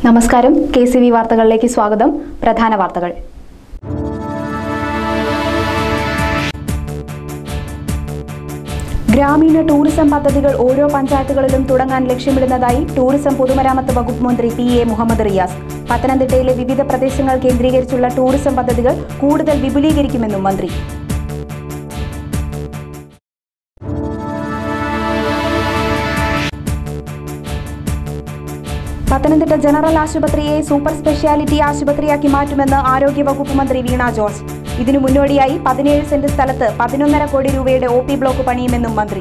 നമസ്കാരം K C V വാർത്തകളിലേക്ക് സ്വാഗതം പ്രധാന വാർത്തകൾ ഗ്രാമീണ ടൂറിസം പദ്ധതികൾ ഓരോ പഞ്ചായത്തുകളിലും തുടങ്ങാൻ ലക്ഷ്യമിടുന്നതായി ടൂറിസം പൊതുമരാമത്ത് വകുപ്പ് മന്ത്രി പി എ മുഹമ്മദ് റിയാസ് പത്തനംതിട്ടയിലെ വിവിധ പ്രദേശങ്ങൾ കേന്ദ്രീകരിച്ചുള്ള ടൂറിസം പദ്ധതികൾ കൂടുതൽ വിപുലീകരിക്കുമെന്നും മന്ത്രി പത്തനംതിട്ട ജനറൽ ആശുപത്രിയെ സൂപ്പർ സ്പെഷ്യാലിറ്റി ആശുപത്രിയാക്കി മാറ്റുമെന്ന് ആരോഗ്യവകുപ്പ് മന്ത്രി വീണ ജോർജ് ഇതിനു മുന്നോടിയായി പതിനേഴ് സെന്റ് സ്ഥലത്ത് പതിനൊന്നര കോടി രൂപയുടെ ഒ പി ബ്ലോക്ക് പണിയുമെന്നും മന്ത്രി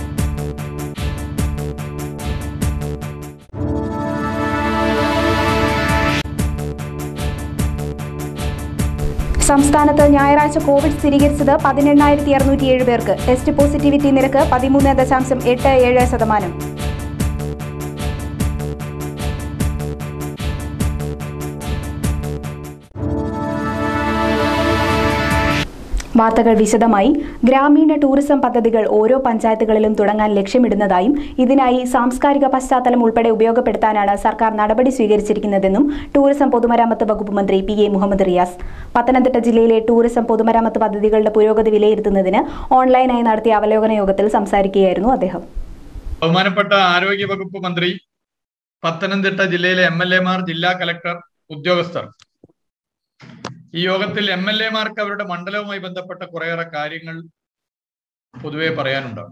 സംസ്ഥാനത്ത് ഞായറാഴ്ച കോവിഡ് സ്ഥിരീകരിച്ചത് പതിനെണ്ണായിരത്തി അറുന്നൂറ്റിയേഴ് പേർക്ക് ടെസ്റ്റ് പോസിറ്റിവിറ്റി നിരക്ക് പതിമൂന്ന് ദശാംശം എട്ട് ഏഴ് ശതമാനം വാർത്തകൾ വിശദമായി ഗ്രാമീണ ടൂറിസം പദ്ധതികൾ ഓരോ പഞ്ചായത്തുകളിലും തുടങ്ങാൻ ലക്ഷ്യമിടുന്നതായും ഇതിനായി സാംസ്കാരിക പശ്ചാത്തലം ഉൾപ്പെടെ ഉപയോഗപ്പെടുത്താനാണ് സർക്കാർ നടപടി സ്വീകരിച്ചിരിക്കുന്നതെന്നും ടൂറിസം പൊതുമരാമത്ത് വകുപ്പ് മന്ത്രി പി എ മുഹമ്മദ് റിയാസ് പത്തനംതിട്ട ജില്ലയിലെ ടൂറിസം പൊതുമരാമത്ത് പദ്ധതികളുടെ പുരോഗതി വിലയിരുത്തുന്നതിന് ഓൺലൈനായി നടത്തിയ അവലോകന യോഗത്തിൽ സംസാരിക്കുകയായിരുന്നു അദ്ദേഹം ബഹുമാനപ്പെട്ട ആരോഗ്യ വകുപ്പ് മന്ത്രി പത്തനംതിട്ട ജില്ലയിലെ എം എൽ എമാർ ജില്ലാ കലക്ടർ ഉദ്യോഗസ്ഥർ ഈ യോഗത്തിൽ എം എൽ എമാർക്ക് അവരുടെ മണ്ഡലവുമായി ബന്ധപ്പെട്ട കുറേയേറെ കാര്യങ്ങൾ പൊതുവെ പറയാനുണ്ടാവും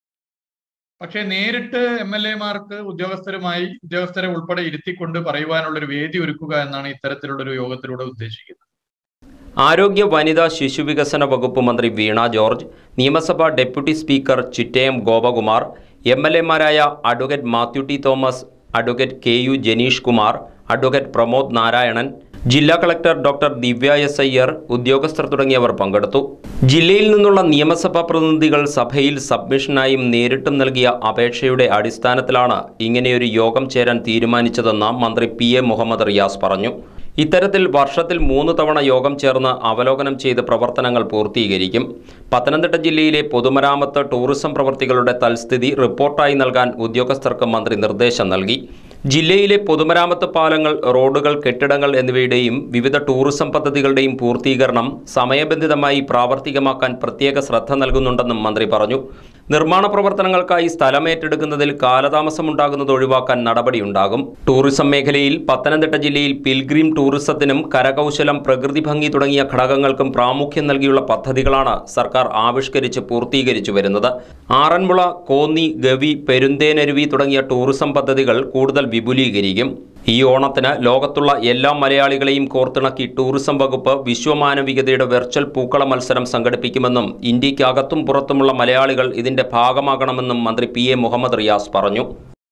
പക്ഷേ നേരിട്ട് എം എൽ എമാർക്ക് ഉദ്യോഗസ്ഥരുമായി ഉദ്യോഗസ്ഥരെ ഉൾപ്പെടെ ഇരുത്തിക്കൊണ്ട് പറയുവാനുള്ള ഒരു വേദി ഒരുക്കുക എന്നാണ് ഇത്തരത്തിലുള്ള ഒരു യോഗത്തിലൂടെ ഉദ്ദേശിക്കുന്നത് ആരോഗ്യ വനിതാ ശിശുവികസന വകുപ്പ് മന്ത്രി വീണ ജോർജ് നിയമസഭാ deputy speaker Chittayam Gopakumar M L എമാരായ advocate Mathew T Thomas advocate K U Janeesh Kumar advocate Pramod Narayanan ജില്ലാ collector doctor Divya S Iyer ഉദ്യോഗസ്ഥർ തുടങ്ങിയവർ പങ്കെടുത്തു ജില്ലയിൽ നിന്നുള്ള നിയമസഭാ പ്രതിനിധികൾ സഭയിൽ സബ്മിഷനായും നേരിട്ടും നൽകിയ അപേക്ഷയുടെ അടിസ്ഥാനത്തിലാണ് ഇങ്ങനെയൊരു യോഗം ചേരാൻ തീരുമാനിച്ചതെന്ന് മന്ത്രി പി എ മുഹമ്മദ് റിയാസ് പറഞ്ഞു ഇത്തരത്തിൽ വർഷത്തിൽ മൂന്ന് തവണ യോഗം ചേർന്ന് അവലോകനം ചെയ്ത് പ്രവർത്തനങ്ങൾ പൂർത്തീകരിക്കും പത്തനംതിട്ട ജില്ലയിലെ പൊതുമരാമത്ത് ടൂറിസം പ്രവൃത്തികളുടെ തൽസ്ഥിതി റിപ്പോർട്ടായി നൽകാൻ ഉദ്യോഗസ്ഥർക്ക് മന്ത്രി നിർദ്ദേശം നൽകി ജില്ലയിലെ പൊതുമരാമത്ത് പാലങ്ങൾ റോഡുകൾ കെട്ടിടങ്ങൾ എന്നിവയുടെയും വിവിധ ടൂറിസം പദ്ധതികളുടെയും പൂർത്തീകരണം സമയബന്ധിതമായി പ്രാവർത്തികമാക്കാൻ പ്രത്യേക ശ്രദ്ധ നൽകുന്നുണ്ടെന്നും മന്ത്രി പറഞ്ഞു നിർമ്മാണ പ്രവർത്തനങ്ങൾക്കായി സ്ഥലം ഏറ്റെടുക്കുന്നതിൽ കാലതാമസമുണ്ടാകുന്നത് ഒഴിവാക്കാൻ നടപടിയുണ്ടാകും ടൂറിസം മേഖലയിൽ പത്തനംതിട്ട ജില്ലയിൽ പിൽഗ്രീം ടൂറിസത്തിനും കരകൗശലം പ്രകൃതി ഭംഗി തുടങ്ങിയ ഘടകങ്ങൾക്കും പ്രാമുഖ്യം നൽകിയുള്ള പദ്ധതികളാണ് സർക്കാർ ആവിഷ്കരിച്ച് പൂർത്തീകരിച്ചു വരുന്നത് ആറന്മുള കോന്നി ഗവി പെരുന്തേനരുവി തുടങ്ങിയ ടൂറിസം പദ്ധതികൾ കൂടുതൽ വിപുലീകരിക്കും ഈ ഓണത്തിന് ലോകത്തുള്ള എല്ലാ മലയാളികളെയും കോർത്തിണക്കി ടൂറിസം വകുപ്പ് വിശ്വമാനവികതയുടെ വെർച്വൽ പൂക്കള മത്സരം സംഘടിപ്പിക്കുമെന്നും ഇന്ത്യക്കകത്തും പുറത്തുമുള്ള മലയാളികൾ ഇതിന്റെ ഭാഗമാകണമെന്നും മന്ത്രി പി എ മുഹമ്മദ് റിയാസ് പറഞ്ഞു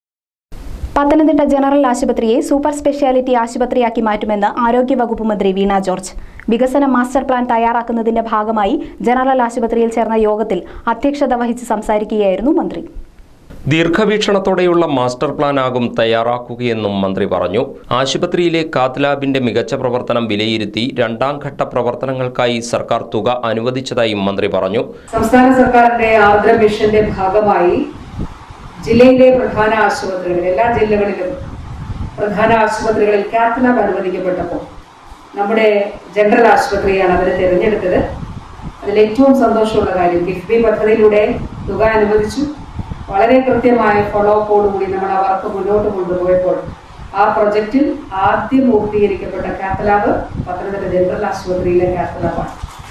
പത്തനംതിട്ട ജനറൽ ആശുപത്രിയെ സൂപ്പർ സ്പെഷ്യാലിറ്റി ആശുപത്രിയാക്കി മാറ്റുമെന്ന് ആരോഗ്യവകുപ്പ് മന്ത്രി വീണ ജോർജ് വികസന മാസ്റ്റർ പ്ലാൻ തയ്യാറാക്കുന്നതിന്റെ ഭാഗമായി ജനറൽ ആശുപത്രിയിൽ ചേർന്ന യോഗത്തിൽ അധ്യക്ഷത വഹിച്ച് സംസാരിക്കുകയായിരുന്നു മന്ത്രി ദീർഘവീക്ഷണത്തോടെയുള്ള മാസ്റ്റർ പ്ലാനാകും തയ്യാറാക്കുകയെന്നും മന്ത്രി പറഞ്ഞു ആശുപത്രിയിലെ കാത്ത് ലാബിന്റെ മികച്ച പ്രവർത്തനം വിലയിരുത്തി രണ്ടാം ഘട്ട പ്രവർത്തനങ്ങൾക്കായി സർക്കാർ തുക അനുവദിച്ചതായും മന്ത്രി പറഞ്ഞു സംസ്ഥാന സർക്കാരിന്റെ ആർദ്ര മിഷന്റെ ഭാഗമായി ജില്ലയിലെ പ്രധാന ആശുപത്രികളിൽ എല്ലാ ജില്ലകളിലും പ്രധാന ആശുപത്രികളിൽ കാത്ത് ലാബ് അനുവദിക്കപ്പെട്ടപ്പോൾ നമ്മുടെ ജനറൽ ആശുപത്രിയാണ് അവർ തിരഞ്ഞെടുത്തത് അതിൽ ഏറ്റവും സന്തോഷമുള്ള കാര്യം കിഫ്ബി പദ്ധതിയിലൂടെ തുക അനുവദിച്ചു വളരെ കൃത്യമായ ഫോളോ അപ്പോടുകൂടി നമ്മൾ ആ വർക്ക് മുന്നോട്ട് കൊണ്ടുപോയപ്പോൾ ആ പ്രൊജക്റ്റിൽ ആദ്യം പൂർത്തീകരിക്കപ്പെട്ട കാത്ത് ലാബ് പത്തനംതിട്ട ജനറൽ ആശുപത്രിയിലെ കാത്ത് ലാബാണ്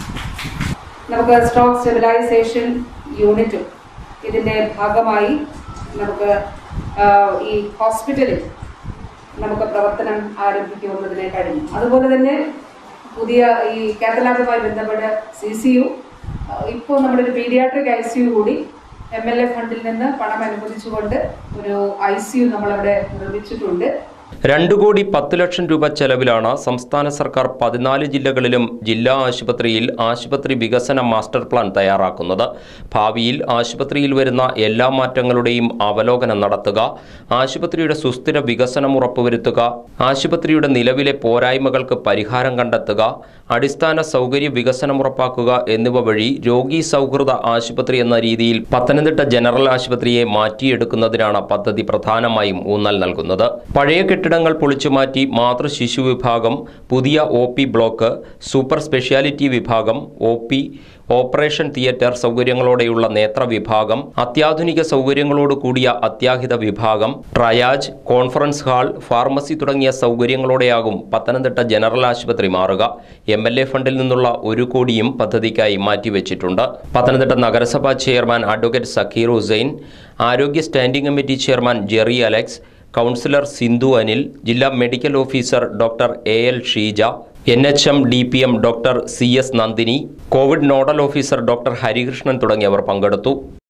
നമുക്ക് സ്റ്റോക്ക് സ്റ്റെബിലൈസേഷൻ യൂണിറ്റും ഇതിൻ്റെ ഭാഗമായി നമുക്ക് ആ, ഈ ഹോസ്പിറ്റലിൽ നമുക്ക് പ്രവർത്തനം ആരംഭിക്കുമെന്നതിനെ കഴിഞ്ഞു അതുപോലെ തന്നെ പുതിയ ഈ കാത്തലാബുമായി ബന്ധപ്പെട്ട സി സി യു ഇപ്പോൾ നമ്മുടെ ഒരു പീഡിയാട്രിക് ഐ സി യു കൂടി എം എൽ എ ഫണ്ടിൽ നിന്ന് പണം അനുവദിച്ചുകൊണ്ട് ഒരു ഐ സി യു നമ്മളവിടെ നിർമ്മിച്ചിട്ടുണ്ട് രണ്ടു കോടി പത്ത് ലക്ഷം രൂപ ചെലവിലാണ് സംസ്ഥാന സർക്കാർ പതിനാല് ജില്ലകളിലും ജില്ലാ ആശുപത്രിയിൽ ആശുപത്രി വികസന മാസ്റ്റർ പ്ലാൻ തയ്യാറാക്കുന്നത് ഭാവിയിൽ ആശുപത്രിയിൽ വരുന്ന എല്ലാ മാറ്റങ്ങളുടെയും അവലോകനം നടത്തുക ആശുപത്രിയുടെ സുസ്ഥിര വികസനം ഉറപ്പുവരുത്തുക ആശുപത്രിയുടെ നിലവിലെ പോരായ്മകൾക്ക് പരിഹാരം കണ്ടെത്തുക അടിസ്ഥാന സൗകര്യ വികസനം ഉറപ്പാക്കുക എന്നിവ വഴി രോഗി സൗഹൃദ ആശുപത്രി എന്ന രീതിയിൽ പത്തനംതിട്ട ജനറൽ ആശുപത്രിയെ മാറ്റിയെടുക്കുന്നതിനാണ് പദ്ധതി പ്രധാനമായും ഊന്നൽ നൽകുന്നത് പഴയ കെട്ടിടങ്ങൾ പൊളിച്ചുമാറ്റി മാതൃശിശു വിഭാഗം പുതിയ O P block super speciality വിഭാഗം ഒ പി ഓപ്പറേഷൻ തിയേറ്റർ സൗകര്യങ്ങളോടെയുള്ള നേത്ര വിഭാഗം അത്യാധുനിക സൗകര്യങ്ങളോട് കൂടിയ അത്യാഹിത വിഭാഗം ട്രയാജ് കോൺഫറൻസ് ഹാൾ ഫാർമസി തുടങ്ങിയ സൗകര്യങ്ങളോടെയാകും പത്തനംതിട്ട ജനറൽ ആശുപത്രി മാറുക എം എൽ എ ഫണ്ടിൽ നിന്നുള്ള ഒരു കോടിയും പദ്ധതിക്കായി മാറ്റിവെച്ചിട്ടുണ്ട് പത്തനംതിട്ട നഗരസഭാ ചെയർമാൻ അഡ്വക്കേറ്റ് സക്കീർ ഹുസൈൻ ആരോഗ്യ standing committee chairman Jerry Alex councillor Sindhu Anil ജില്ലാ medical officer doctor A L Sheeja N H M D P M doctor C S Nandini covid nodal officer doctor Harikrishnan തുടങ്ങിയവർ പങ്കെടുത്തു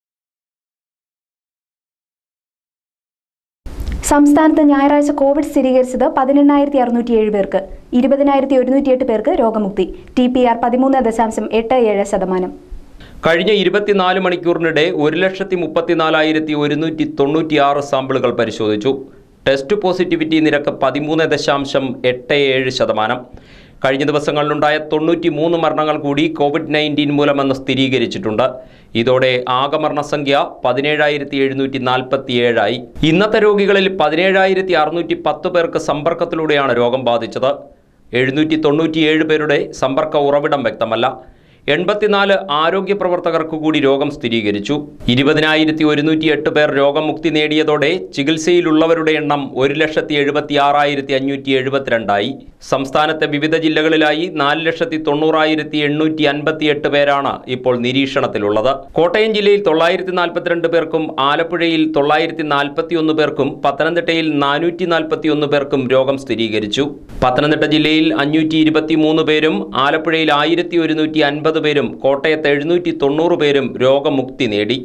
സംസ്ഥാനത്ത് ഞായറാഴ്ച കോവിഡ് സ്ഥിരീകരിച്ചത് പതിനെണ്ണായിരത്തി അറുന്നൂറ്റി ഏഴ് പേർക്ക് ഇരുപതിനായിരത്തി ഒരുന്നൂറ്റിയെട്ട് പേർക്ക് രോഗമുക്തി ടി പി ആർ പതിമൂന്ന് ദശാംശം എട്ട് ഏഴ് ശതമാനം കഴിഞ്ഞ ഇരുപത്തിനാല് മണിക്കൂറിനിടെ ഒരു ലക്ഷത്തി മുപ്പത്തിനാലായിരത്തി ഒരുന്നൂറ്റി തൊണ്ണൂറ്റിയാറ് സാമ്പിളുകൾ പരിശോധിച്ചു ടെസ്റ്റ് പോസിറ്റിവിറ്റി നിരക്ക് പതിമൂന്ന് ദശാംശം എട്ട് ഏഴ് ശതമാനം കഴിഞ്ഞ ദിവസങ്ങളിലുണ്ടായ തൊണ്ണൂറ്റി മൂന്ന് മരണങ്ങൾ കൂടി കോവിഡ് നയൻറ്റീൻ മൂലമെന്ന് സ്ഥിരീകരിച്ചിട്ടുണ്ട് ഇതോടെ ആകെ മരണസംഖ്യ പതിനേഴായിരത്തി എഴുന്നൂറ്റി നാൽപ്പത്തി ഏഴായി ഇന്നത്തെ രോഗികളിൽ പതിനേഴായിരത്തി അറുന്നൂറ്റി പത്ത് പേർക്ക് സമ്പർക്കത്തിലൂടെയാണ് രോഗം ബാധിച്ചത് എഴുന്നൂറ്റി തൊണ്ണൂറ്റിയേഴ് പേരുടെ സമ്പർക്ക ഉറവിടം വ്യക്തമല്ല എൺപത്തിനാല് ആരോഗ്യ പ്രവർത്തകർക്ക് കൂടി രോഗം സ്ഥിരീകരിച്ചു ഇരുപതിനായിരത്തി ഒരുന്നൂറ്റി എട്ട് പേർ രോഗമുക്തി നേടിയതോടെ ചികിത്സയിലുള്ളവരുടെ എണ്ണം ഒരു ലക്ഷത്തി എഴുപത്തി ആറായിരത്തി അഞ്ഞൂറ്റി എഴുപത്തിരണ്ടായി സംസ്ഥാനത്തെ വിവിധ ജില്ലകളിലായി നാല് ലക്ഷത്തി തൊണ്ണൂറായിരത്തി എണ്ണൂറ്റി അൻപത്തി എട്ട് പേരാണ് ഇപ്പോൾ നിരീക്ഷണത്തിലുള്ളത് കോട്ടയം ജില്ലയിൽ തൊള്ളായിരത്തി നാൽപ്പത്തിരണ്ട് പേർക്കും ആലപ്പുഴയിൽ തൊള്ളായിരത്തി നാൽപ്പത്തി ഒന്ന് പേർക്കും പത്തനംതിട്ടയിൽ നാനൂറ്റി നാൽപ്പത്തി ഒന്ന് പേർക്കും രോഗം സ്ഥിരീകരിച്ചു പത്തനംതിട്ട ജില്ലയിൽ അഞ്ഞൂറ്റി ഇരുപത്തി മൂന്ന് പേരും ആലപ്പുഴയിൽ ആയിരത്തി ഒരുന്നൂറ്റി അൻപത് പേരും കോട്ടയത്ത് എഴുന്നൂറ്റി തൊണ്ണൂറ് പേരും രോഗമുക്തി നേടി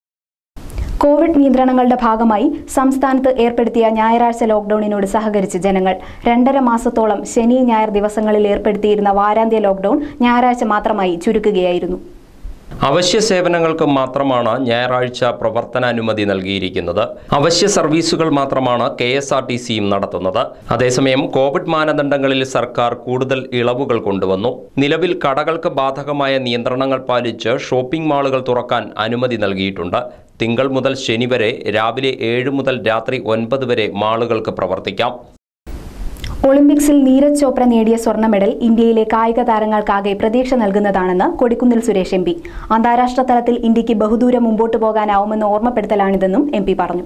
കോവിഡ് നിയന്ത്രണങ്ങളുടെ ഭാഗമായി സംസ്ഥാനത്ത് ഏർപ്പെടുത്തിയ ഞായറാഴ്ച ലോക്ഡൌണിനോട് സഹകരിച്ച് ജനങ്ങൾ രണ്ടര മാസത്തോളം ശനി ഞായർ ദിവസങ്ങളിൽ ഏർപ്പെടുത്തിയിരുന്ന വാരാന്ത്യ ലോക്ഡൌൺ ഞായറാഴ്ച മാത്രമായി ചുരുക്കുകയായിരുന്നു അവശ്യ സേവനങ്ങൾക്ക് മാത്രമാണ് ഞായറാഴ്ച പ്രവർത്തനാനുമതി നൽകിയിരിക്കുന്നത് അവശ്യ സർവീസുകൾ മാത്രമാണ് കെ എസ് ആർ ടി സിയും നടത്തുന്നത് അതേസമയം കോവിഡ് മാനദണ്ഡങ്ങളിൽ സർക്കാർ കൂടുതൽ ഇളവുകൾ കൊണ്ടുവന്നു നിലവിൽ കടകൾക്ക് ബാധകമായ നിയന്ത്രണങ്ങൾ പാലിച്ച് ഷോപ്പിംഗ് മാളുകൾ തുറക്കാൻ അനുമതി നൽകിയിട്ടുണ്ട് തിങ്കൾ മുതൽ ശനി വരെ രാവിലെ ഏഴ് മുതൽ രാത്രി ഒൻപത് വരെ മാളുകൾക്ക് പ്രവർത്തിക്കാം ഒളിമ്പിക്സിൽ നീരജ് ചോപ്ര നേടിയ സ്വർണ്ണ മെഡൽ ഇന്ത്യയിലെ കായിക താരങ്ങൾക്കാകെ പ്രതീക്ഷ നൽകുന്നതാണെന്ന് കൊടിക്കുന്നിൽ സുരേഷ് എം പി അന്താരാഷ്ട്ര തലത്തിൽ ഇന്ത്യക്ക് ബഹുദൂരം മുമ്പോട്ട് പോകാനാവുമെന്ന് ഓർമ്മപ്പെടുത്തലാണിതെന്നും എം പി പറഞ്ഞു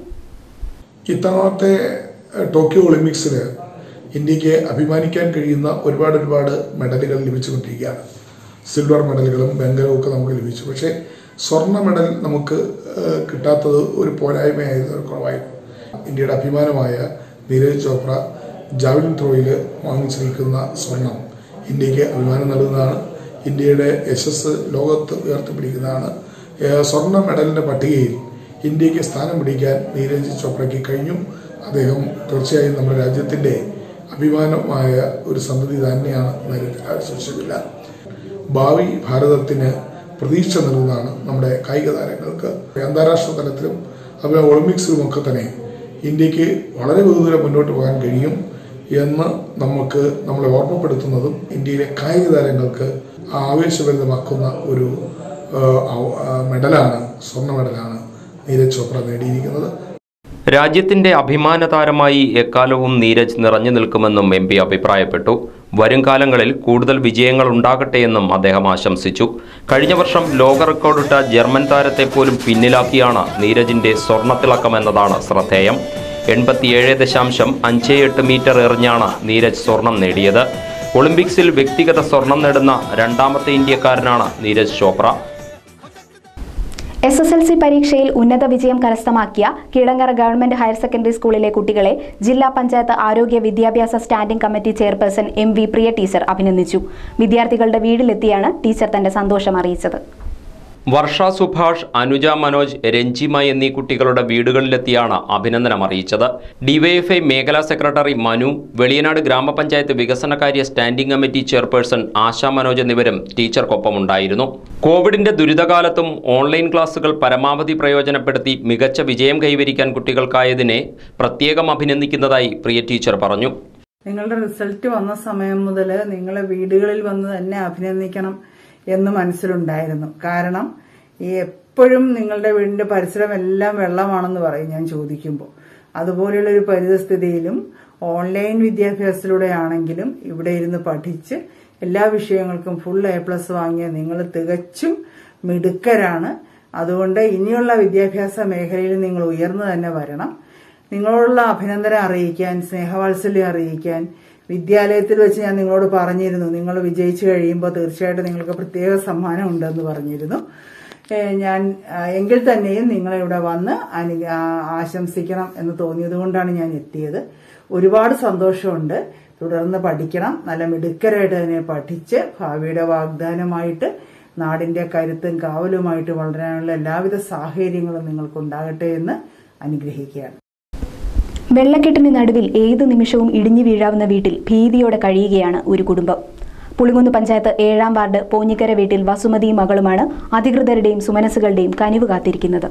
ഇത്തവണത്തെ ഏഹ്, ടോക്കിയോ ഒളിമ്പിക്സിൽ ഇന്ത്യക്ക് അഭിമാനിക്കാൻ കഴിയുന്ന ഒരുപാട് ഒരുപാട് മെഡലുകൾ ലഭിച്ചുകൊണ്ടിരിക്കുകയാണ് സിൽവർ മെഡലുകളും വെങ്കലവും ഒക്കെ നമുക്ക് ലഭിച്ചു പക്ഷേ സ്വർണ്ണ മെഡൽ നമുക്ക് ഏഹ്, കിട്ടാത്തത് ഒരു പോരായ്മയായത് കുറവായിരുന്നു ഇന്ത്യയുടെ അഭിമാനമായ നീരജ് ചോപ്ര ജാവലിൻ ത്രോയിൽ വാങ്ങിച്ചിരിക്കുന്ന സ്വർണം ഇന്ത്യക്ക് അഭിമാനം നൽകുന്നതാണ് ഇന്ത്യയുടെ യശസ് ലോകത്ത് ഉയർത്തിപ്പിടിക്കുന്നതാണ് ഏഹ്, സ്വർണ്ണ മെഡലിന്റെ പട്ടികയിൽ ഇന്ത്യക്ക് സ്ഥാനം പിടിക്കാൻ നീരജ് ചോപ്രയ്ക്ക് കഴിഞ്ഞു അദ്ദേഹം തീർച്ചയായും നമ്മുടെ രാജ്യത്തിന്റെ അഭിമാനമായ ഒരു സന്തതി തന്നെയാണ് എന്നതിൽ സംശയമില്ല ഭാവി ഭാരതത്തിന് പ്രതീക്ഷ നൽകുന്നതാണ് നമ്മുടെ കായിക താരങ്ങൾക്ക് അന്താരാഷ്ട്ര തലത്തിലും അതുപോലെ ഒളിമ്പിക്സിലും ഒക്കെ തന്നെ ഇന്ത്യക്ക് വളരെ ബഹുദൂരം മുന്നോട്ട് പോകാൻ കഴിയും എന്ന് നമുക്ക് നമ്മളെ ഓർമ്മപ്പെടുത്തുന്നതും ഇന്ത്യയിലെ കായിക താരങ്ങൾക്ക് ആവേശഭരിതമാക്കുന്ന ഒരു ആ, ആ, മെഡലാണ് സ്വർണ്ണ മെഡലാണ് നീരജ് ചോപ്ര നേടിയിരിക്കുന്നത് രാജ്യത്തിന്റെ അഭിമാന താരമായി എക്കാലവും നീരജ് നിറഞ്ഞു നിൽക്കുമെന്നും എം പി അഭിപ്രായപ്പെട്ടു വരും കാലങ്ങളിൽ കൂടുതൽ വിജയങ്ങൾ ഉണ്ടാകട്ടെയെന്നും അദ്ദേഹം ആശംസിച്ചു കഴിഞ്ഞ വർഷം ലോക റെക്കോർഡിട്ട ജർമ്മൻ താരത്തെ പോലും പിന്നിലാക്കിയാണ് നീരജിന്റെ സ്വർണ്ണത്തിളക്കം എന്നതാണ് ശ്രദ്ധേയം എൺപത്തിയേഴ് ദശാംശം അഞ്ച് എട്ട് മീറ്റർ എറിഞ്ഞാണ് നീരജ് സ്വർണം നേടിയത് ഒളിമ്പിക്സിൽ വ്യക്തിഗത സ്വർണം നേടുന്ന രണ്ടാമത്തെ ഇന്ത്യക്കാരനാണ് Neeraj Chopra S S L C പരീക്ഷയിൽ ഉന്നത വിജയം കരസ്ഥമാക്കിയ കിടങ്ങറ ഗവൺമെന്റ് ഹയർ സെക്കൻഡറി സ്കൂളിലെ കുട്ടികളെ ജില്ലാ പഞ്ചായത്ത് ആരോഗ്യ വിദ്യാഭ്യാസ standing committee chairperson M V Priya teacher അഭിനന്ദിച്ചു വിദ്യാർത്ഥികളുടെ വീട്ടിലെത്തിയാണ് ടീച്ചർ തന്റെ സന്തോഷം അറിയിച്ചത് വർഷ സുഭാഷ് അനുജ മനോജ് രഞ്ജിമ എന്നീ കുട്ടികളുടെ വീടുകളിലെത്തിയാണ് അഭിനന്ദനം അറിയിച്ചത് ഡിവൈഎഫ്ഐ മേഖലാ സെക്രട്ടറി മനു വെളിയനാട് ഗ്രാമപഞ്ചായത്ത് വികസനകാര്യ standing committee chairperson Asha Manoj എന്നിവരും ടീച്ചർക്കൊപ്പമുണ്ടായിരുന്നു കോവിഡിന്റെ ദുരിതകാലത്തും ഓൺലൈൻ ക്ലാസുകൾ പരമാവധി പ്രയോജനപ്പെടുത്തി മികച്ച വിജയം കൈവരിക്കാൻ കുട്ടികൾക്കായതിനെ പ്രത്യേകം അഭിനന്ദിക്കുന്നതായി പ്രിയ ടീച്ചർ പറഞ്ഞു നിങ്ങളുടെ റിസൾട്ട് വന്ന സമയം മുതൽ നിങ്ങളെ വീടുകളിൽ വന്ന് തന്നെ അഭിനന്ദിക്കണം എന്ന് മനസ്സിലുണ്ടായിരുന്നു കാരണം ഈ എപ്പോഴും നിങ്ങളുടെ വീടിന്റെ പരിസരം എല്ലാം വെള്ളമാണെന്ന് പറയും ഞാൻ ചോദിക്കുമ്പോൾ അതുപോലെയുള്ള ഒരു പരിതസ്ഥിതിയിലും ഓൺലൈൻ വിദ്യാഭ്യാസത്തിലൂടെ ആണെങ്കിലും ഇവിടെ ഇരുന്ന് പഠിച്ച് എല്ലാ വിഷയങ്ങൾക്കും ഫുൾ എ പ്ലസ് വാങ്ങിയ നിങ്ങൾ തികച്ചും മിടുക്കരാണ് അതുകൊണ്ട് ഇനിയുള്ള വിദ്യാഭ്യാസ മേഖലയിൽ നിങ്ങൾ ഉയർന്നു തന്നെ വരണം നിങ്ങളോടുള്ള അഭിനന്ദനം അറിയിക്കാൻ സ്നേഹവാത്സല്യം അറിയിക്കാൻ വിദ്യാലയത്തിൽ വെച്ച് ഞാൻ നിങ്ങളോട് പറഞ്ഞിരുന്നു നിങ്ങൾ വിജയിച്ചു കഴിയുമ്പോൾ തീർച്ചയായിട്ടും നിങ്ങൾക്ക് പ്രത്യേക സമ്മാനം ഉണ്ടെന്ന് പറഞ്ഞിരുന്നു ഏഹ് ഞാൻ ആ, എങ്കിൽ തന്നെയും നിങ്ങളെ ഇവിടെ വന്ന് അനു ആ, ആശംസിക്കണം എന്ന് തോന്നിയത് കൊണ്ടാണ് ഞാൻ എത്തിയത് ഒരുപാട് സന്തോഷമുണ്ട് തുടർന്ന് പഠിക്കണം നല്ല മിടുക്കരായിട്ട് തന്നെ പഠിച്ച് ഭാവിയുടെ വാഗ്ദാനമായിട്ട് നാടിന്റെ കരുത്തും കാവലുമായിട്ട് വളരാനുള്ള എല്ലാവിധ സാഹചര്യങ്ങളും നിങ്ങൾക്കുണ്ടാകട്ടെ എന്ന് അനുഗ്രഹിക്കുകയാണ് വെള്ളക്കെട്ടിന് നടുവിൽ ഏതു നിമിഷവും ഇടിഞ്ഞു വീഴാവുന്ന വീട്ടിൽ ഭീതിയോടെ കഴിയുകയാണ് ഒരു കുടുംബം പുളിങ്കുന്ന് പഞ്ചായത്ത് ഏഴാം വാർഡ് പോഞ്ഞിക്കര വീട്ടിൽ വസുമതിയും മകളുമാണ് അധികൃതരുടെയും സുമനസുകളുടെയും കനിവ് കാത്തിരിക്കുന്നത്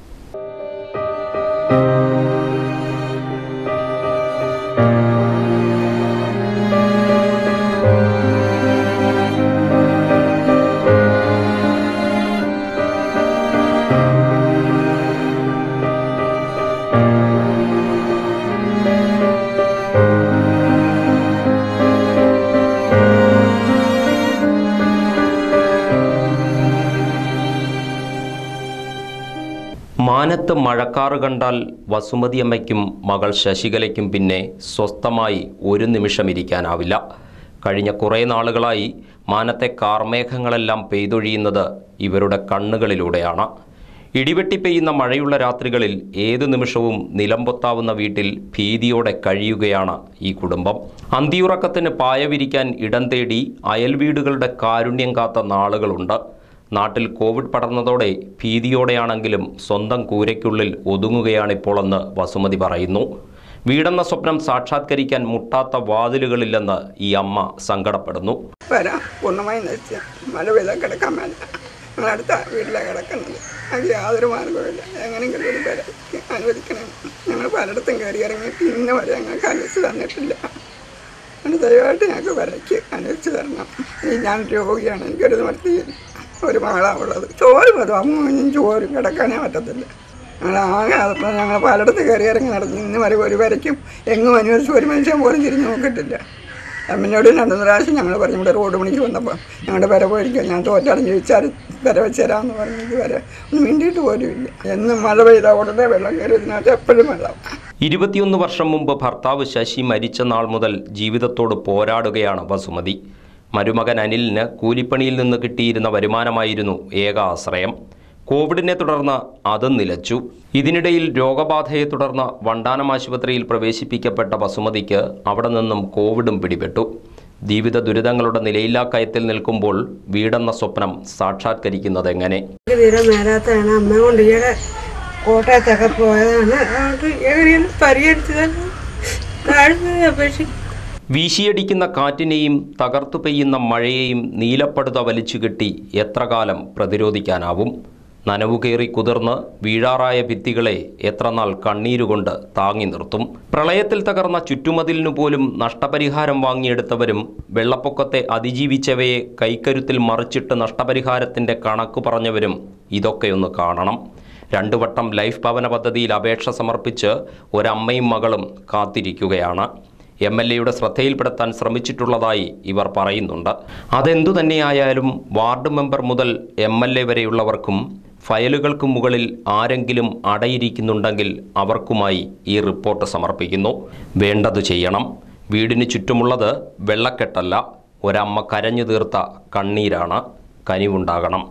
മാനത്ത് മഴക്കാറ് കണ്ടാൽ വസുമതിയമ്മയ്ക്കും മകൾ ശശികലയ്ക്കും പിന്നെ സ്വസ്ഥമായി ഒരു നിമിഷം ഇരിക്കാനാവില്ല കഴിഞ്ഞ കുറേ നാളുകളായി മാനത്തെ കാർമേഘങ്ങളെല്ലാം പെയ്തൊഴിയുന്നത് ഇവരുടെ കണ്ണുകളിലൂടെയാണ് ഇടിവെട്ടി പെയ്യുന്ന മഴയുള്ള രാത്രികളിൽ ഏതു നിമിഷവും നിലംപൊത്താവുന്ന വീട്ടിൽ ഭീതിയോടെ കഴിയുകയാണ് ഈ കുടുംബം അന്തിയുറക്കത്തിന് പായ വിരിക്കാൻ ഇടം തേടി അയൽവീടുകളുടെ കാരുണ്യം കാത്ത നാളുകളുണ്ട് നാട്ടിൽ കോവിഡ് പടർന്നതോടെ ഭീതിയോടെയാണെങ്കിലും സ്വന്തം കൂരയ്ക്കുള്ളിൽ ഒതുങ്ങുകയാണിപ്പോളെന്ന് വസുമതി പറയുന്നു വീടെന്ന സ്വപ്നം സാക്ഷാത്കരിക്കാൻ മുട്ടാത്ത വാതിലുകളില്ലെന്ന് ഈ അമ്മ സങ്കടപ്പെടുന്നു വരാം പൂർണ്ണമായി നശിച്ച് മഴ പെയ്താൽ കിടക്കാൻ മേല ഞങ്ങൾ അടുത്ത വീട്ടിലാണ് കിടക്കുന്നത് ഞങ്ങൾക്ക് യാതൊരു മാർഗവുമില്ല എങ്ങനെയെങ്കിലും ഒരു പേരെ അനുവദിക്കണം ഞങ്ങൾ പലയിടത്തും കയറി ഇറങ്ങിയിട്ട് ഇന്ന വരെ ഞങ്ങൾക്ക് അനുവദിച്ച് തന്നിട്ടില്ല അതുകൊണ്ട് ദയവായിട്ട് ഞങ്ങൾക്ക് വിലയ്ക്ക് അനുവദിച്ച് തരണം ഈ ഞാൻ രോഗിയാണ് എനിക്കൊരു നിവർത്തിയില്ല ഒരു മകളാണ് ഉള്ളത് ചോരും വരും അമ്മയും ചോരും കിടക്കാനേ പറ്റത്തില്ല ഞങ്ങൾ ആകെ അതിപ്പോൾ ഞങ്ങൾ പലയിടത്ത് കയറി ഇറങ്ങി നടന്നു ഇന്ന് വരെ ഒരു വരയ്ക്കും എങ്ങും അനുവദിച്ച് ഒരു മനുഷ്യൻ പോലും തിരിഞ്ഞു നോക്കിയിട്ടില്ല അമ്മനോട് രണ്ടു പ്രാവശ്യം ഞങ്ങൾ പറഞ്ഞു ഇവിടെ റോഡ് പണിക്ക് വന്നപ്പോൾ ഞങ്ങളുടെ പെര പോയിരിക്കും ഞാൻ തോറ്റാലും ചോദിച്ചാൽ പെര വെച്ച് തരാമെന്ന് പറഞ്ഞു ഇതുവരെ ഒന്നും മിണ്ടിയിട്ട് പോലുമില്ല എന്നും മഴ പെയ്താൽ ഉടനെ വെള്ളം കയറി ഇതിനകത്ത് എപ്പോഴും വെള്ളം ഇരുപത്തിയൊന്ന് വർഷം മുമ്പ് ഭർത്താവ് ശശി മരിച്ച നാൾ മുതൽ ജീവിതത്തോട് പോരാടുകയാണ് വസുമതി മരുമകൻ അനിലിന് കൂലിപ്പണിയിൽ നിന്ന് കിട്ടിയിരുന്ന വരുമാനമായിരുന്നു ഏക ആശ്രയം കോവിഡിനെ തുടർന്ന് അതും നിലച്ചു ഇതിനിടയിൽ രോഗബാധയെ തുടർന്ന് വണ്ടാനം ആശുപത്രിയിൽ പ്രവേശിപ്പിക്കപ്പെട്ട വസുമതിക്ക് അവിടെ നിന്നും കോവിഡും പിടിപെട്ടു ജീവിത ദുരിതങ്ങളുടെ നിലയില്ലാ കയത്തിൽ നിൽക്കുമ്പോൾ വീടെന്ന സ്വപ്നം സാക്ഷാത്കരിക്കുന്നത് എങ്ങനെ എനിക്ക് തീരെ മേലാത്തതാണ് അമ്മ കൊണ്ട് ഈയിടെ കോട്ടയത്തൊക്കെ പോയതാണ് അതുകൊണ്ട് എങ്ങനെയും പരിഹരിച്ചു തന്നെ താഴ്ന്നത് അപേക്ഷിക്കും വീശിയടിക്കുന്ന കാറ്റിനെയും തകർത്തു പെയ്യുന്ന മഴയെയും നീലപ്പടുത വലിച്ചു കെട്ടി എത്ര കാലം പ്രതിരോധിക്കാനാവും നനവുകേറി കുതിർന്ന് വീഴാറായ ഭിത്തികളെ എത്ര നാൾ കണ്ണീരുകൊണ്ട് താങ്ങി നിർത്തും പ്രളയത്തിൽ തകർന്ന ചുറ്റുമതിലിനു പോലും നഷ്ടപരിഹാരം വാങ്ങിയെടുത്തവരും വെള്ളപ്പൊക്കത്തെ അതിജീവിച്ചവയെ കൈക്കരുത്തിൽ മറിച്ചിട്ട് നഷ്ടപരിഹാരത്തിന്റെ കണക്കു പറഞ്ഞവരും ഇതൊക്കെയൊന്ന് കാണണം രണ്ടു വട്ടം ലൈഫ് ഭവന പദ്ധതിയിൽ അപേക്ഷ സമർപ്പിച്ച് ഒരമ്മയും മകളും കാത്തിരിക്കുകയാണ് എം എൽ എയുടെ ശ്രദ്ധയിൽപ്പെടുത്താൻ ശ്രമിച്ചിട്ടുള്ളതായി ഇവർ പറയുന്നുണ്ട് അതെന്തു തന്നെയായാലും വാർഡ് മെമ്പർ മുതൽ എം എൽ എ വരെയുള്ളവർക്കും ഫയലുകൾക്ക് മുകളിൽ ആരെങ്കിലും അടയിരിക്കുന്നുണ്ടെങ്കിൽ അവർക്കുമായി ഈ റിപ്പോർട്ട് സമർപ്പിക്കുന്നു വേണ്ടത് ചെയ്യണം വീടിന് ചുറ്റുമുള്ളത് വെള്ളക്കെട്ടല്ല ഒരമ്മ കരഞ്ഞു തീർത്ത കണ്ണീരാണ് കനിവുണ്ടാകണം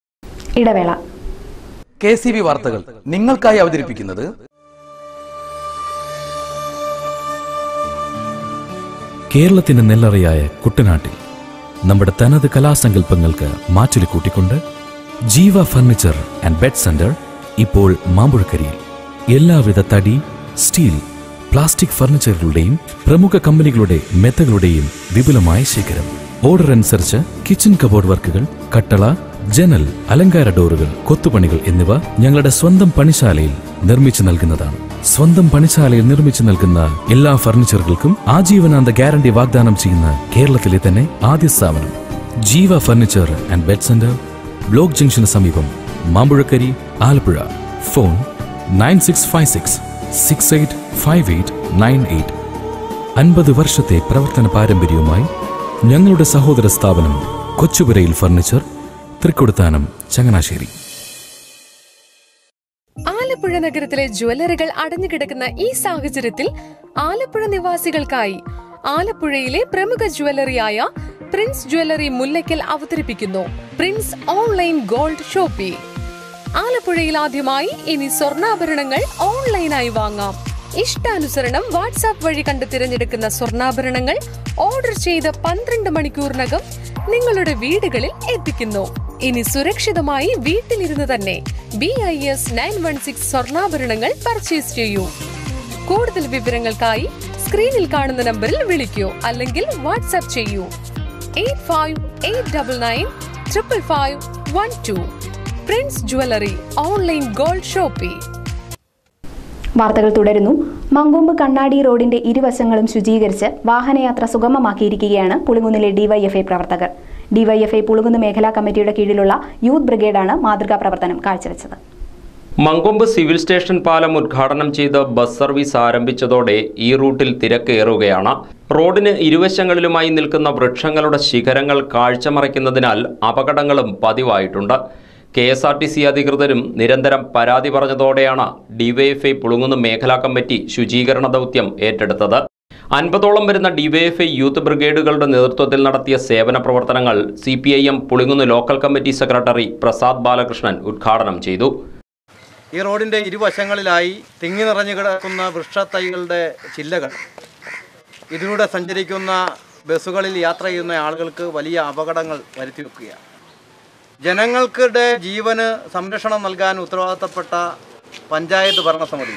ഇടവേള കെ സി ബി വാർത്തകൾ നിങ്ങൾക്കായി അവതരിപ്പിക്കുന്നത് കേരളത്തിന്റെ നെല്ലറയായ കുട്ടനാട്ടിൽ നമ്മുടെ തനത് കലാസങ്കല്പങ്ങൾക്ക് മാറ്റൊലി കൂട്ടിക്കൊണ്ട് ജീവ ഫർണിച്ചർ ആൻഡ് ബെഡ് സെന്റർ ഇപ്പോൾ മാമ്പുഴക്കരിയിൽ എല്ലാവിധ തടി സ്റ്റീൽ പ്ലാസ്റ്റിക് ഫർണിച്ചറുകളുടെയും പ്രമുഖ കമ്പനികളുടെ മെത്തകളുടെയും വിപുലമായ ശേഖരം ഓർഡർ അനുസരിച്ച് കിച്ചൺ കബോർഡ് വർക്കുകൾ കട്ടള ജനൽ അലങ്കാര ഡോറുകൾ കൊത്തുപണികൾ എന്നിവ ഞങ്ങളുടെ സ്വന്തം പണിശാലയിൽ നിർമ്മിച്ചു നൽകുന്നതാണ് സ്വന്തം പണിശാലയിൽ നിർമ്മിച്ചു നൽകുന്ന എല്ലാ ഫർണിച്ചറുകൾക്കും ആജീവനാന്ത ഗ്യാരണ്ടി വാഗ്ദാനം ചെയ്യുന്ന കേരളത്തിലെ തന്നെ ആദ്യ സ്ഥാപനം Jeeva furniture and bed centre block ജംഗ്ഷന് സമീപം Mampuzhakkari Alappuzha phone nine six five six six eight five eight nine eight അൻപത് വർഷത്തെ പ്രവർത്തന പാരമ്പര്യവുമായി ഞങ്ങളുടെ സഹോദര സ്ഥാപനം കൊച്ചുപുരയിൽ ഫർണിച്ചർ തൃക്കൊടുത്താനം ചങ്ങനാശ്ശേരി ആലപ്പുഴ നഗരത്തിലെ ജ്വല്ലറികൾ അടഞ്ഞുകിടക്കുന്ന ഈ സാഹചര്യത്തിൽ ആലപ്പുഴ നിവാസികൾക്കായി ആലപ്പുഴയിലെ പ്രമുഖ ജ്വല്ലറിയായ പ്രിൻസ് ജ്വല്ലറി മുല്ലയ്ക്കൽ അവതരിപ്പിക്കുന്നു പ്രിൻസ് ഓൺലൈൻ ഗോൾഡ് ഷോപ്പി ആലപ്പുഴയിൽ ആദ്യമായി ഇനി സ്വർണ്ണാഭരണങ്ങൾ ഓൺലൈനായി വാങ്ങാം ഇഷ്ടാനുസരണം വാട്സാപ്പ് വഴി കണ്ട് തിരഞ്ഞെടുക്കുന്ന സ്വർണ്ണാഭരണങ്ങൾ ഓർഡർ ചെയ്ത പന്ത്രണ്ട് മണിക്കൂറിനകം നിങ്ങളുടെ വീടുകളിൽ എത്തിക്കുന്നു ഇനി സുരക്ഷിതമായി വീട്ടിലിരുന്ന് തന്നെ B I S nine one six സ്വർണ്ണാഭരണങ്ങൾ പർച്ചേസ് ചെയ്യൂ കൂടുതൽ വിവരങ്ങൾക്കായി സ്ക്രീനിൽ കാണുന്ന നമ്പറിൽ വിളിക്കൂ അല്ലെങ്കിൽ വാട്സാപ്പ് ചെയ്യൂ eight five eight double nine triple five one two prince jewellery online gold shoppe വാർത്തകൾ തുടരുന്നു മങ്കൊമ്പ് കണ്ണാടി റോഡിന്റെ ഇരുവശങ്ങളും ശുചീകരിച്ച് വാഹനയാത്ര സുഗമമാക്കിയിരിക്കുകയാണ് പുളിങ്കുന്നിലെ ഡിവൈഎഫ്ഐ പ്രവർത്തകർ ഡിവൈഎഫ്ഐ പുളുകുന്ന് മേഖലാ കമ്മിറ്റിയുടെ കീഴിലുള്ള യൂത്ത് ബ്രിഗേഡാണ് മാതൃകാ പ്രവർത്തനം കാഴ്ചവെച്ചത് മങ്കൊമ്പ് സിവിൽ സ്റ്റേഷൻ പാലം ഉദ്ഘാടനം ചെയ്ത് ബസ് സർവീസ് ആരംഭിച്ചതോടെ ഈ റൂട്ടിൽ തിരക്കേറുകയാണ് റോഡിന് ഇരുവശങ്ങളിലുമായി നിൽക്കുന്ന വൃക്ഷങ്ങളുടെ ശിഖരങ്ങൾ കാഴ്ചമറയ്ക്കുന്നതിനാൽ അപകടങ്ങളും പതിവായിട്ടുണ്ട് K S R T C അധികൃതരും നിരന്തരം പരാതി പറഞ്ഞതോടെയാണ് ഡിവൈഎഫ്ഐ പുളുങ്ങുന്ന മേഖലാ കമ്മിറ്റി ശുചീകരണ ദൗത്യം ഏറ്റെടുത്തത് അൻപതോളം വരുന്ന ഡിവൈഎഫ്ഐ യൂത്ത് ബ്രിഗേഡുകളുടെ നേതൃത്വത്തിൽ നടത്തിയ സേവന പ്രവർത്തനങ്ങൾ C P I M Pulinkunnu local committee secretary Prasad Balakrishnan ഉദ്ഘാടനം ചെയ്തു ഈ റോഡിൻ്റെ ഇരുവശങ്ങളിലായി തിങ്ങി നിറഞ്ഞു കിടക്കുന്ന വൃക്ഷത്തൈകളുടെ ചില്ലകൾ ഇതിലൂടെ സഞ്ചരിക്കുന്ന ബസ്സുകളിൽ യാത്ര ചെയ്യുന്ന ആളുകൾക്ക് വലിയ അപകടങ്ങൾ വരുത്തി വെക്കുകയാണ് ജനങ്ങൾക്കുടെ ജീവന് സംരക്ഷണം നൽകാൻ ഉത്തരവാദിത്തപ്പെട്ട പഞ്ചായത്ത് ഭരണസമിതി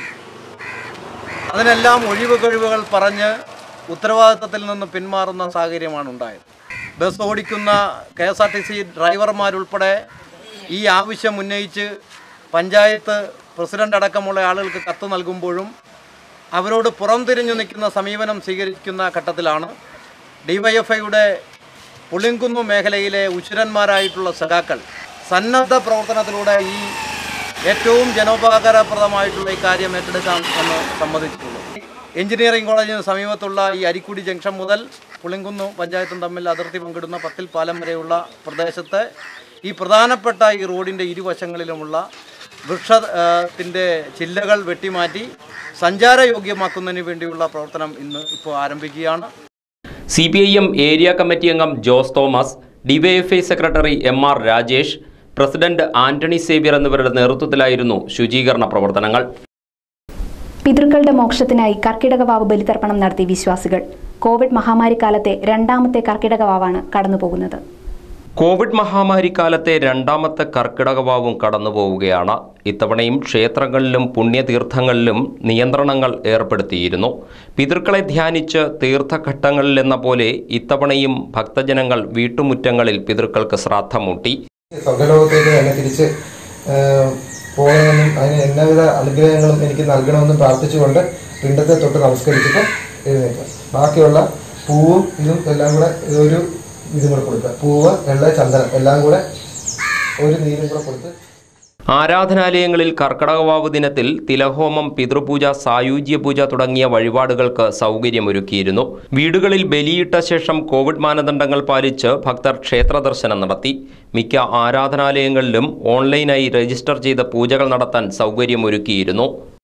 അതിനെല്ലാം ഒഴിവ് കഴിവുകൾ പറഞ്ഞ് ഉത്തരവാദിത്തത്തിൽ നിന്ന് പിന്മാറുന്ന സാഹചര്യമാണ് ഉണ്ടായത് ബസ് ഓടിക്കുന്ന K S R T C ഡ്രൈവർമാരുൾപ്പെടെ ഈ ആവശ്യം ഉന്നയിച്ച് പഞ്ചായത്ത് പ്രസിഡന്റ് അടക്കമുള്ള ആളുകൾക്ക് കത്ത് നൽകുമ്പോഴും അവരോട് പുറംതിരിഞ്ഞു നിൽക്കുന്ന സമീപനം സ്വീകരിക്കുന്ന ഘട്ടത്തിലാണ് ഡിവൈഎഫ്ഐയുടെ പുളിങ്കുന്നു മേഖലയിലെ ഉശുരന്മാരായിട്ടുള്ള സഖാക്കൾ സന്നദ്ധ പ്രവർത്തനത്തിലൂടെ ഈ ഏറ്റവും ജനോപകാരപ്രദമായിട്ടുള്ള ഈ കാര്യം ഏറ്റെടുക്കാം എന്ന് സമ്മതിച്ചിട്ടുള്ളൂ എഞ്ചിനീയറിംഗ് കോളേജിന് സമീപത്തുള്ള ഈ അരിക്കുടി ജംഗ്ഷൻ മുതൽ പുളിങ്കുന്നു പഞ്ചായത്തും തമ്മിൽ അതിർത്തി പങ്കിടുന്ന പത്തിൽ പാലം വരെയുള്ള പ്രദേശത്തെ ഈ പ്രധാനപ്പെട്ട ഈ റോഡിൻ്റെ ഇരുവശങ്ങളിലുമുള്ള വൃക്ഷത്തിൻ്റെ ചില്ലകൾ വെട്ടിമാറ്റി സഞ്ചാരയോഗ്യമാക്കുന്നതിന് വേണ്ടിയുള്ള പ്രവർത്തനം ഇന്ന് ഇപ്പോൾ ആരംഭിക്കുകയാണ് C P I M area committee അംഗം Jose Thomas DYFI secretary M R Rajesh president Antony Xavier എന്നിവരുടെ നേതൃത്വത്തിലായിരുന്നു ശുചീകരണ പ്രവർത്തനങ്ങൾ പിതൃക്കളുടെ മോക്ഷത്തിനായി കർക്കിടക വാവ് ബലിതർപ്പണം നടത്തി വിശ്വാസികൾ കോവിഡ് മഹാമാരി കാലത്തെ രണ്ടാമത്തെ കർക്കിടക വാവാണ് കടന്നുപോകുന്നത് കോവിഡ് മഹാമാരി കാലത്തെ രണ്ടാമത്തെ കർക്കിടകവാവും കടന്നുപോവുകയാണ് ഇത്തവണയും ക്ഷേത്രങ്ങളിലും പുണ്യതീർത്ഥങ്ങളിലും നിയന്ത്രണങ്ങൾ ഏർപ്പെടുത്തിയിരുന്നു പിതൃക്കളെ ധ്യാനിച്ച് തീർത്ഥഘട്ടങ്ങളിലെന്ന പോലെ ഇത്തവണയും ഭക്തജനങ്ങൾ വീട്ടുമുറ്റങ്ങളിൽ പിതൃക്കൾക്ക് ശ്രാദ്ധമൂട്ടി സ്വർഗലോകത്തേക്ക് തന്നെ തിരിച്ച് ഏഹ്, പോകണമെന്നും അതിന് എല്ലാവിധ അനുഗ്രഹങ്ങളും എനിക്ക് നൽകണമെന്നും പ്രാർത്ഥിച്ചുകൊണ്ട് പിണ്ടത്തെ തൊട്ട് നമസ്കരിച്ചിട്ട് എഴുന്നേൽക്കുക ബാക്കിയുള്ള പൂവും ഇതും എല്ലാം കൂടെ ഒരു ഇതും കൂടെ കൊടുക്കുക പൂവ് വെള്ള ചന്ദനം എല്ലാം കൂടെ ഒരു നീരും കൂടെ കൊടുത്ത് ആരാധനാലയങ്ങളിൽ കർക്കടകവാവ് ദിനത്തിൽ തിലഹോമം പിതൃപൂജ സായുജ്യ പൂജ തുടങ്ങിയ വഴിപാടുകൾക്ക് സൗകര്യമൊരുക്കിയിരുന്നു വീടുകളിൽ ബലിയിട്ട ശേഷം കോവിഡ് മാനദണ്ഡങ്ങൾ പാലിച്ച് ഭക്തർ ക്ഷേത്ര ദർശനം നടത്തി മിക്ക ആരാധനാലയങ്ങളിലും ഓൺലൈനായി രജിസ്റ്റർ ചെയ്ത പൂജകൾ നടത്താൻ സൗകര്യമൊരുക്കിയിരുന്നു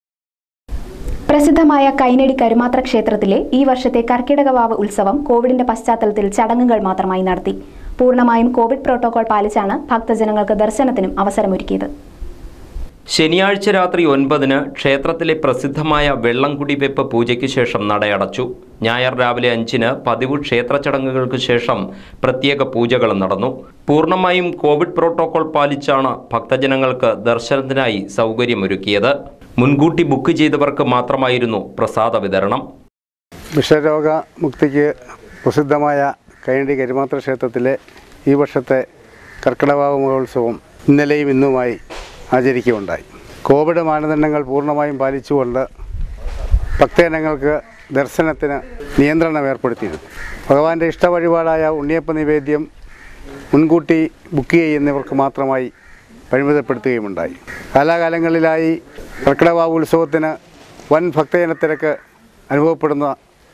പ്രസിദ്ധമായ കൈനടി കരുമാത്ര ക്ഷേത്രത്തിലെ ഈ വർഷത്തെ കർക്കിടക വാവ് ഉത്സവം കോവിഡിന്റെ പശ്ചാത്തലത്തിൽ ചടങ്ങുകൾ മാത്രമായി നടത്തി പൂർണ്ണമായും കോവിഡ് പ്രോട്ടോകോൾ പാലിച്ചാണ് ഭക്തജനങ്ങൾക്ക് ദർശനത്തിനും അവസരമൊരുക്കിയത് ശനിയാഴ്ച രാത്രി ഒൻപതിന് ക്ഷേത്രത്തിലെ പ്രസിദ്ധമായ വെള്ളംകുടി വെപ്പ് പൂജയ്ക്ക് ശേഷം നടയടച്ചു ഞായർ രാവിലെ അഞ്ചിന് പതിവ് ക്ഷേത്ര ചടങ്ങുകൾക്ക് ശേഷം പ്രത്യേക പൂജകളും നടന്നു പൂർണ്ണമായും കോവിഡ് പ്രോട്ടോകോൾ പാലിച്ചാണ് ഭക്തജനങ്ങൾക്ക് ദർശനത്തിനായി സൗകര്യമൊരുക്കിയത് മുൻകൂട്ടി ബുക്ക് ചെയ്തവർക്ക് മാത്രമായിരുന്നു പ്രസാദ വിതരണം വിഷരോഗ മുക്തിക്ക് പ്രസിദ്ധമായ കൈനടി കരിമാത്ര ക്ഷേത്രത്തിലെ ഈ വർഷത്തെ കർക്കിടവാവ് മഹോത്സവം ഇന്നലെയും ഇന്നുമായി ആചരിക്കുകയുണ്ടായി കോവിഡ് മാനദണ്ഡങ്ങൾ പൂർണ്ണമായും പാലിച്ചുകൊണ്ട് ഭക്തജനങ്ങൾക്ക് ദർശനത്തിന് നിയന്ത്രണം ഏർപ്പെടുത്തിയിരുന്നു ഭഗവാന്റെ ഇഷ്ടവഴിപാടായ ഉണ്ണിയപ്പ നിവേദ്യം മുൻകൂട്ടി ബുക്ക് ചെയ്യുന്നവർക്ക് മാത്രമായി പരിമിതപ്പെടുത്തുകയുമുണ്ടായി കാലാകാലങ്ങളിലായി കർക്കിടവാവ് ഉത്സവത്തിന് വൻ ഭക്തജനത്തിരക്ക് അനുഭവപ്പെടുന്ന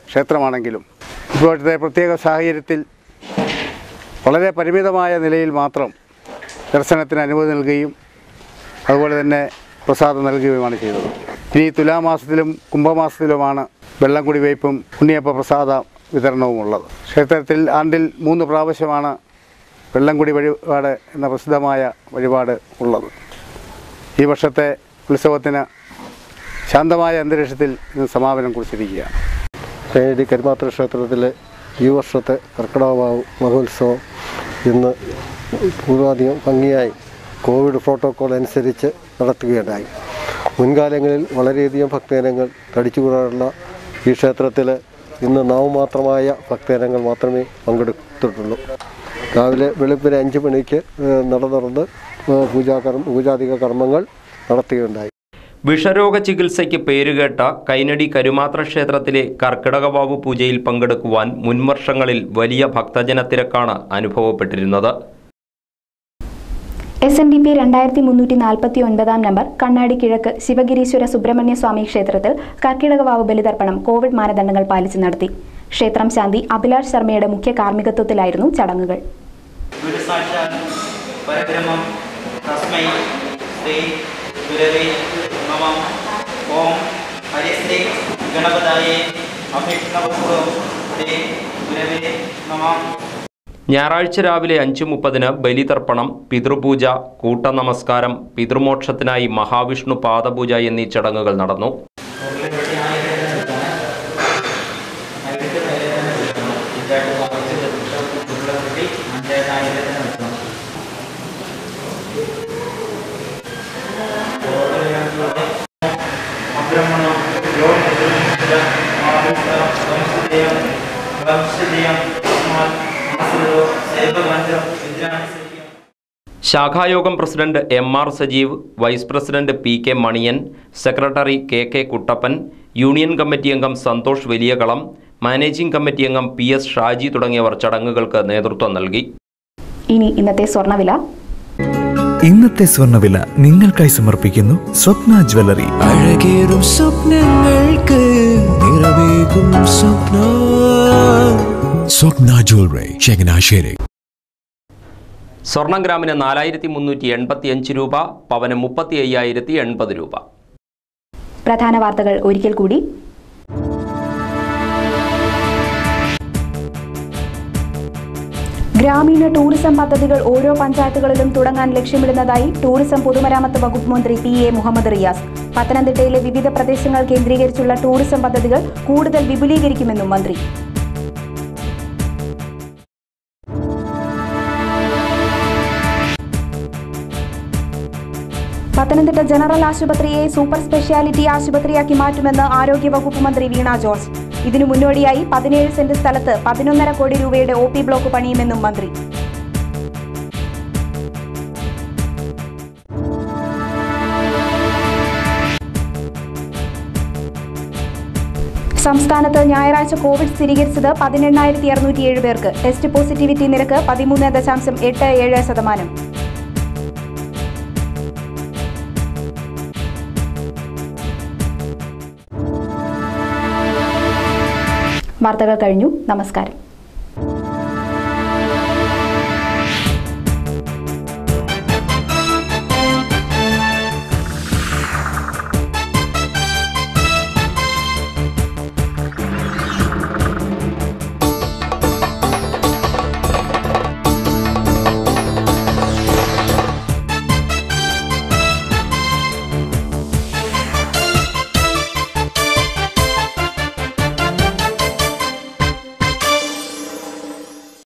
ക്ഷേത്രമാണെങ്കിലും ഇപ്പോഴത്തെ പ്രത്യേക സാഹചര്യത്തിൽ വളരെ പരിമിതമായ നിലയിൽ മാത്രം ദർശനത്തിന് അനുമതി നൽകുകയും അതുപോലെ തന്നെ പ്രസാദം നൽകുകയുമാണ് ചെയ്തത് ഇനി തുലാമാസത്തിലും കുംഭമാസത്തിലുമാണ് വെള്ളം കുടിവയ്പും ഉണ്ണിയപ്പ പ്രസാദ വിതരണവും ഉള്ളത് ക്ഷേത്രത്തിൽ ആണ്ടിൽ മൂന്ന് പ്രാവശ്യമാണ് വെള്ളംകുടി വഴിപാട് എന്ന പ്രസിദ്ധമായ വഴിപാട് ഉള്ളത് ഈ വർഷത്തെ ഉത്സവത്തിന് ശാന്തമായ അന്തരീക്ഷത്തിൽ ഇന്ന് സമാപനം കുറിച്ചിരിക്കുകയാണ് കൈനടി കരുമാത്ര ക്ഷേത്രത്തിലെ ഈ വർഷത്തെ കർക്കിടക മഹോ- മഹോത്സവം ഇന്ന് പൂർവാധികം ഭംഗിയായി കോവിഡ് പ്രോട്ടോക്കോൾ അനുസരിച്ച് നടത്തുകയുണ്ടായി മുൻകാലങ്ങളിൽ വളരെയധികം ഭക്തജനങ്ങൾ തടിച്ചുകൂടാനുള്ള ഈ ക്ഷേത്രത്തിൽ ഇന്ന് നാമമാത്രമായ ഭക്തജനങ്ങൾ മാത്രമേ പങ്കെടുത്തിട്ടുള്ളൂ രാവിലെ വെളുപ്പിന് അഞ്ച് മണിക്ക് ഏഹ്, നട തുറന്ന് ഏഹ്, പൂജാകർമ്മ പൂജാധിക കർമ്മങ്ങൾ നടത്തുകയുണ്ടായി വിഷരോഗ ചികിത്സയ്ക്ക് പേരുകേട്ട കൈനടി കരുമാത്ര ക്ഷേത്രത്തിലെ കർക്കിടകവാവ് പൂജയിൽ പങ്കെടുക്കുവാൻ മുൻവർഷങ്ങളിൽ വലിയ ഭക്തജന തിരക്കാണ് അനുഭവപ്പെട്ടിരുന്നത് എസ് എൻ ഡി പി രണ്ടായിരത്തി മുന്നൂറ്റി നാൽപ്പത്തി ഒൻപതാം നമ്പർ കണ്ണാടി കിഴക്ക് ശിവഗിരീശ്വര സുബ്രഹ്മണ്യ സ്വാമി ക്ഷേത്രത്തിൽ കർക്കിടകവാവ് ബലിതർപ്പണം കോവിഡ് മാനദണ്ഡങ്ങൾ പാലിച്ച് നടത്തി ക്ഷേത്രം ശാന്തി അഭിലാഷ് ശർമ്മയുടെ മുഖ്യ കാർമ്മികത്വത്തിലായിരുന്നു ചടങ്ങുകൾ ഗുരുസാക്ഷാൽ പരബ്രഹ്മം തസ്മൈ ശ്രീ ഗുരവേ നമ ഓം ഹരിശ്രീ ഗണപതായേ അഭിഷ്ണവപൂർവം ശ്രീ ഗുരവേ നമ ഞായറാഴ്ച രാവിലെ അഞ്ച് മുപ്പതിന് ബലിതർപ്പണം പിതൃപൂജ കൂട്ടനമസ്കാരം പിതൃമോക്ഷത്തിനായി മഹാവിഷ്ണു പാദപൂജ എന്നീ ചടങ്ങുകൾ നടന്നു ശാഖായോഗം president M R Sajeev vice president P K Maniyan secretary K K Kuttappan union committee അംഗം സന്തോഷ് വലിയകളം മാനേജിംഗ് കമ്മിറ്റി അംഗം പി എസ് ഷാജി തുടങ്ങിയവർ ചടങ്ങുകൾക്ക് നേതൃത്വം നൽകി ഇനി ഇന്നത്തെ സ്വർണ്ണവില ഇന്നത്തെ സ്വർണ്ണവില നിങ്ങൾക്കായി സമർപ്പിക്കുന്നു സ്വപ്ന ജ്വല്ലറി അഴകേറും സ്വപ്നങ്ങൾക്ക് നിറവേകും സ്വപ്ന സ്വപ്ന ജ്വല്ലറി ചങ്ങനാശ്ശേരി സ്വർണം ഗ്രാമിന് നാലായിരത്തി മുന്നൂറ്റി എൺപത്തി അഞ്ച് രൂപ പവന് മുപ്പത്തി അയ്യായിരത്തി എൺപത് രൂപ പ്രധാന വാർത്തകൾ ഒരിക്കൽ കൂടി ഗ്രാമീണ ടൂറിസം പദ്ധതികൾ ഓരോ പഞ്ചായത്തുകളിലും തുടങ്ങാൻ ലക്ഷ്യമിടുന്നതായി ടൂറിസം പൊതുമരാമത്ത് വകുപ്പ് മന്ത്രി പി എ മുഹമ്മദ് റിയാസ് പത്തനംതിട്ടയിലെ വിവിധ പ്രദേശങ്ങൾ കേന്ദ്രീകരിച്ചുള്ള ടൂറിസം പദ്ധതികൾ കൂടുതൽ വിപുലീകരിക്കുമെന്നും മന്ത്രി പത്തനംതിട്ട ജനറൽ ആശുപത്രിയെ സൂപ്പർ സ്പെഷ്യാലിറ്റി ആശുപത്രിയാക്കി മാറ്റുമെന്ന് ആരോഗ്യവകുപ്പ് മന്ത്രി വീണ ജോർജ് ഇതിനു മുന്നോടിയായി പതിനേഴ് സെന്റ് സ്ഥലത്ത് പതിനൊന്നര കോടി രൂപയുടെ ഒ പി ബ്ലോക്ക് പണിയുമെന്നും മന്ത്രി സംസ്ഥാനത്ത് ഞായറാഴ്ച കോവിഡ് സ്ഥിരീകരിച്ചത് പതിനെണ്ണായിരത്തി അറുന്നൂറ്റിയേഴ് പേർക്ക് ടെസ്റ്റ് പോസിറ്റിവിറ്റി നിരക്ക് പതിമൂന്ന് ദശാംശം എട്ട് ഏഴ് ശതമാനം വാർത്തകൾ കഴിഞ്ഞു നമസ്കാരം